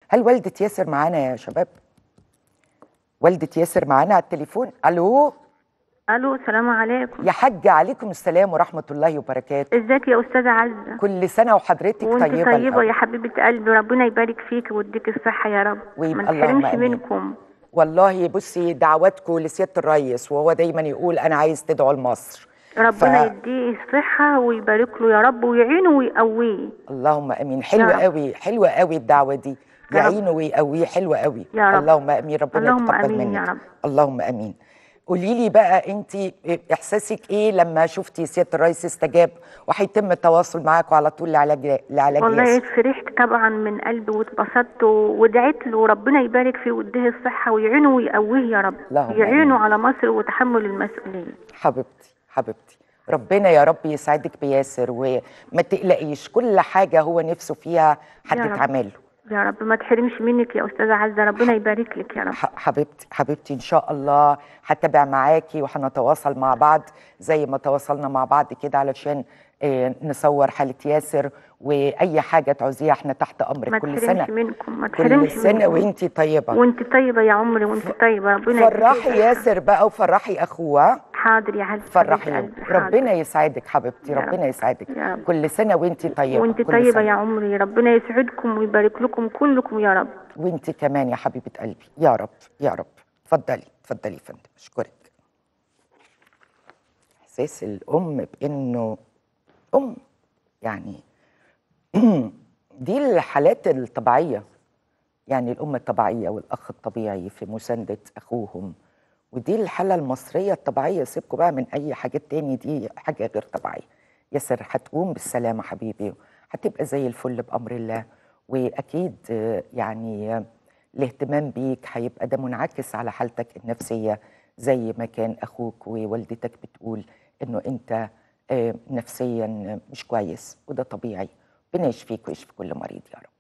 هل والدة ياسر معانا يا شباب والدة ياسر معانا على التليفون الو الو السلام عليكم يا حاج عليكم السلام ورحمة الله وبركاته ازيك يا استاذه عزه كل سنة وحضرتك وانت طيبة طيبه, الأول. يا حبيبه قلبي ربنا يبارك فيك ويديك الصحه يا رب ويبقى ما اللهم نحرمش آمين. منكم والله بصي دعواتكم لسيادة الرئيس وهو دايما يقول أنا عايز تدعو لمصر ربنا ف- يديه الصحه ويبارك له يا رب ويعينه ويقويه اللهم امين حلوه يا رب. قوي حلوه قوي الدعوه دي يا رب. يعينه ويقويه حلوه قوي يا رب. اللهم امين ربنا اللهم يتقبل آمين منك يا رب. اللهم امين قولي لي بقى انت احساسك ايه لما شفتي سياده الرئيس استجاب وهيتم التواصل معاكم على طول لعلاج لعلاج والله ياسر فرحت طبعا من قلبي واتبسطت ودعيت له ربنا يبارك فيه ويديه الصحه ويعينه ويقويه يا رب اللهم يعينه آمين. على مصر وتحمل المسؤوليه حبيبتي حبيبتي ربنا يا رب يسعدك بياسر وما تقلقيش كل حاجه هو نفسه فيها يا رب. هتتعمل له يا رب ما تحرمش منك يا استاذه عزه ربنا يبارك لك يا رب ح- حبيبتي حبيبتي ان شاء الله هتابع معاكي وهنتواصل مع بعض زي ما تواصلنا مع بعض كده علشان آه، نصور حاله ياسر واي حاجه تعوزيها احنا تحت ما امرك كل سنه تحرمش منكم ما كل تحرمش سنه منكم. وانتي طيبه وانت طيبه يا عمري وانت طيبه ربنا يديك فرحي الصحة. ياسر بقى وفرحي اخوه حاضر يا عزه فرحي حبيبة قلبي، حاضر. ربنا يسعدك حبيبتي يا رب. ربنا يسعدك يا رب. كل سنه وانتي طيبه وانت كل طيبه سنة. يا عمري ربنا يسعدكم ويبارك لكم كلكم يا رب وانت كمان يا حبيبه قلبي يا رب يا رب اتفضلي اتفضلي يا فندم اشكرك احساس الام بانه ام يعني دي الحالات الطبيعيه يعني الام الطبيعيه والاخ الطبيعي في مسانده اخوهم ودي الحاله المصريه الطبيعيه سيبكوا بقى من اي حاجات تاني دي حاجه غير طبيعيه ياسر هتقوم بالسلامه حبيبي هتبقى زي الفل بامر الله واكيد آه، يعني آه، الاهتمام بيك هيبقى ده منعكس على حالتك النفسيه زي ما كان اخوك ووالدتك بتقول انه انت آه، نفسيا مش كويس وده طبيعي ربنا يشفيك ويشفي كل مريض يا رب